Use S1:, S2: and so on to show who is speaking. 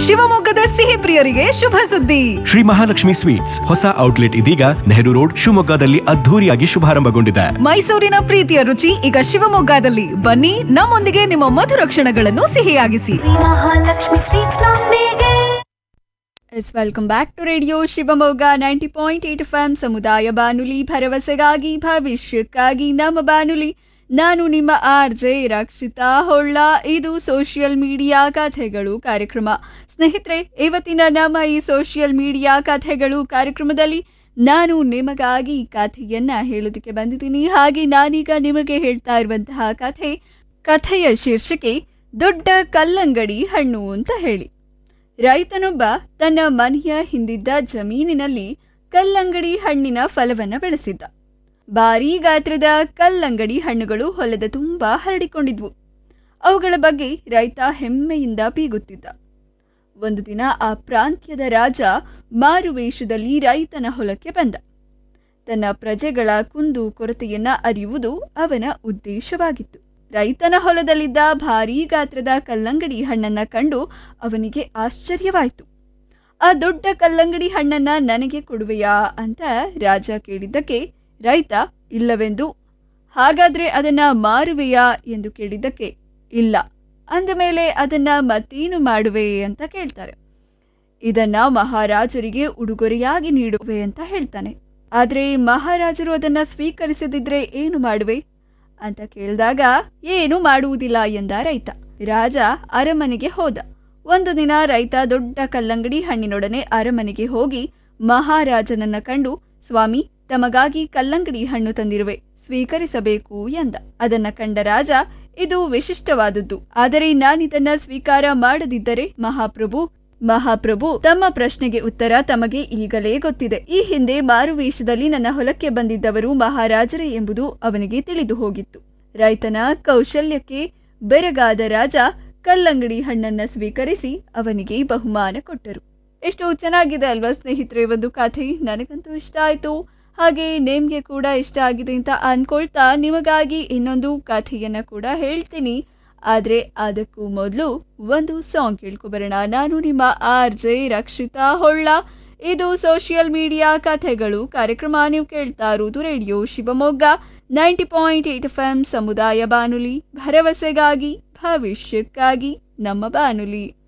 S1: ಶಿವಮೊಗ್ಗದ ಸಿಹಿ ಪ್ರಿಯರಿಗೆ ಶುಭ ಸುದ್ದಿ
S2: ಶ್ರೀ ಮಹಾಲಕ್ಷ್ಮಿ ಸ್ವೀಟ್ಸ್ ಹೊಸ ಔಟ್ಲೆಟ್ ಇದೀಗ ನೆಹರು ರೋಡ್ ಶಿವಮೊಗ್ಗದಲ್ಲಿ ಅದ್ಧೂರಿಯಾಗಿ ಶುಭಾರಂಭಗೊಂಡಿದೆ
S1: ಮೈಸೂರಿನ ಪ್ರೀತಿಯ ರುಚಿ ಈಗ ಶಿವಮೊಗ್ಗದಲ್ಲಿ ಬನ್ನಿ ನಮ್ಮೊಂದಿಗೆ ನಿಮ್ಮ ಮಧುರ ಕ್ಷಣಗಳನ್ನು ಸಿಹಿಯಾಗಿಸಿ
S3: ಮಹಾಲಕ್ಷ್ಮಿ ಸ್ವೀಟ್ಸ್ ನೊಂದಿಗೆ
S4: yes welcome back to radio Shivamogga ninety point eight F M ಸಮುದಾಯ ಬಾನುಲಿ ಭರವಸೆಗಾಗಿ ಭವಿಷ್ಯಕ್ಕಾಗಿ ನಮ್ಮ ಬಾನುಲಿ ನಾನು ನಿಮ್ಮ ಆರ್ ಜೆ ರಕ್ಷಿತಾ ಹೊಳ್ಳ ಇದು ಸೋಷಿಯಲ್ ಮೀಡಿಯಾ ಕಥೆಗಳು ಕಾರ್ಯಕ್ರಮ ಸ್ನೇಹಿತರೆ ಇವತ್ತಿನ ನಮ್ಮ ಈ ಸೋಷಿಯಲ್ ಮೀಡಿಯಾ ಕಥೆಗಳು ಕಾರ್ಯಕ್ರಮದಲ್ಲಿ ನಾನು ನಿಮಗಾಗಿ ಕಥೆಯನ್ನ ಹೇಳೋದಕ್ಕೆ ಬಂದಿದ್ದೀನಿ ಹಾಗೆ ನಾನೀಗ ನಿಮಗೆ ಹೇಳ್ತಾ ಇರುವಂತಹ ಕಥೆ ಕಥೆಯ ಶೀರ್ಷಿಕೆ ದೊಡ್ಡ ಕಲ್ಲಂಗಡಿ ಹಣ್ಣು ಅಂತ ಹೇಳಿ ರೈತನೊಬ್ಬ ತನ್ನ ಮನೆಯ ಹಿಂದಿದ್ದ ಜಮೀನಿನಲ್ಲಿ ಕಲ್ಲಂಗಡಿ ಹಣ್ಣಿನ ಫಲವನ್ನ ಬೆಳೆಸಿದ್ದ ಭಾರೀ ಗಾತ್ರದ ಕಲ್ಲಂಗಡಿ ಹಣ್ಣುಗಳು ಹೊಲದ ತುಂಬಾ ಹರಡಿಕೊಂಡಿದ್ವು ಅವುಗಳ ಬಗ್ಗೆ ರೈತ ಹೆಮ್ಮೆಯಿಂದ ಬೀಗುತ್ತಿದ್ದ ಒಂದು ದಿನ ಆ ಪ್ರಾಂತ್ಯದ ರಾಜ ಮಾರುವೇಷದಲ್ಲಿ ರೈತನ ಹೊಲಕ್ಕೆ ಬಂದ ತನ್ನ ಪ್ರಜೆಗಳ ಕುಂದು ಕೊರತೆಯನ್ನ ಅರಿಯುವುದು ಅವನ ಉದ್ದೇಶವಾಗಿತ್ತು ರೈತನ ಹೊಲದಲ್ಲಿದ್ದ ಭಾರೀ ಗಾತ್ರದ ಕಲ್ಲಂಗಡಿ ಹಣ್ಣನ್ನ ಕಂಡು ಅವನಿಗೆ ಆಶ್ಚರ್ಯವಾಯಿತು ಆ ದೊಡ್ಡ ಕಲ್ಲಂಗಡಿ ಹಣ್ಣನ್ನ ನನಗೆ ಕೊಡುವೆಯಾ ಅಂತ ರಾಜ ಕೇಳಿದ್ದಕ್ಕೆ ರೈತ ಇಲ್ಲವೆಂದು ಹಾಗಾದ್ರೆ ಅದನ್ನ ಮಾರುವೆಯಾ ಎಂದು ಕೇಳಿದ್ದಕ್ಕೆ ಇಲ್ಲ ಅಂದ ಮೇಲೆ ಅದನ್ನ ಮತ್ತೇನು ಮಾಡುವೆ ಅಂತ ಕೇಳ್ತಾರೆ ಇದನ್ನ ಮಹಾರಾಜರಿಗೆ ಉಡುಗೊರೆಯಾಗಿ ನೀಡುವೆ ಅಂತ ಹೇಳ್ತಾನೆ ಆದ್ರೆ ಮಹಾರಾಜರು ಅದನ್ನ ಸ್ವೀಕರಿಸದಿದ್ರೆ ಏನು ಮಾಡುವೆ ಅಂತ ಕೇಳಿದಾಗ ಏನು ಮಾಡುವುದಿಲ್ಲ ಎಂದ ರೈತ ರಾಜ ಅರಮನೆಗೆ ಹೋದ ಒಂದು ದಿನ ರೈತ ದೊಡ್ಡ ಕಲ್ಲಂಗಡಿ ಹಣ್ಣಿನೊಡನೆ ಅರಮನೆಗೆ ಹೋಗಿ ಮಹಾರಾಜನನ್ನ ಕಂಡು ಸ್ವಾಮಿ ತಮಗಾಗಿ ಕಲ್ಲಂಗಡಿ ಹಣ್ಣು ತಂದಿರುವೆ ಸ್ವೀಕರಿಸಬೇಕು ಎಂದ ಅದನ್ನ ಕಂಡ ರಾಜ ಇದು ವಿಶಿಷ್ಟವಾದದ್ದು ಆದರೆ ನಾನಿದನ್ನ ಸ್ವೀಕಾರ ಮಾಡದಿದ್ದರೆ ಮಹಾಪ್ರಭು ಮಹಾಪ್ರಭು ತಮ್ಮ ಪ್ರಶ್ನೆಗೆ ಉತ್ತರ ತಮಗೆ ಈಗಲೇ ಗೊತ್ತಿದೆ ಈ ಹಿಂದೆ ಮಾರುವೇಷದಲ್ಲಿ ನನ್ನ ಹೊಲಕ್ಕೆ ಬಂದಿದ್ದವರು ಮಹಾರಾಜರೇ ಎಂಬುದು ಅವನಿಗೆ ತಿಳಿದು ಹೋಗಿತ್ತು ರೈತನ ಕೌಶಲ್ಯಕ್ಕೆ ಬೆರಗಾದ ರಾಜ ಕಲ್ಲಂಗಡಿ ಹಣ್ಣನ್ನ ಸ್ವೀಕರಿಸಿ ಅವನಿಗೆ ಬಹುಮಾನ ಕೊಟ್ಟರು ಎಷ್ಟು ಚೆನ್ನಾಗಿದೆ ಅಲ್ವಾ ಸ್ನೇಹಿತರೆ ಒಂದು ಕಥೆ ನನಗಂತೂ ಇಷ್ಟ ಆಯ್ತು ಹಾಗೆ ನಿಮ್ಗೆ ಕೂಡ ಇಷ್ಟ ಆಗಿದೆ ಅಂತ ಅನ್ಕೊಳ್ತಾ ನಿಮಗಾಗಿ ಇನ್ನೊಂದು ಕಥೆಯನ್ನ ಕೂಡ ಹೇಳ್ತೀನಿ ಆದ್ರೆ ಅದಕ್ಕೂ ಮೊದಲು ಒಂದು ಸಾಂಗ್ ಕೇಳ್ಕೊಬರೋಣ ನಾನು ನಿಮ್ಮ ಆರ್ ಜೆ ರಕ್ಷಿತಾ ಹೊಳ್ಳ ಇದು ಸೋಷಿಯಲ್ ಮೀಡಿಯಾ ಕಥೆಗಳು ಕಾರ್ಯಕ್ರಮ ನೀವು ಕೇಳ್ತಾ ಇರುವುದು radio Shivamogga ninety point eight F M ಸಮುದಾಯ ಬಾನುಲಿ ಭರವಸೆಗಾಗಿ ಭವಿಷ್ಯಕ್ಕಾಗಿ ನಮ್ಮ ಬಾನುಲಿ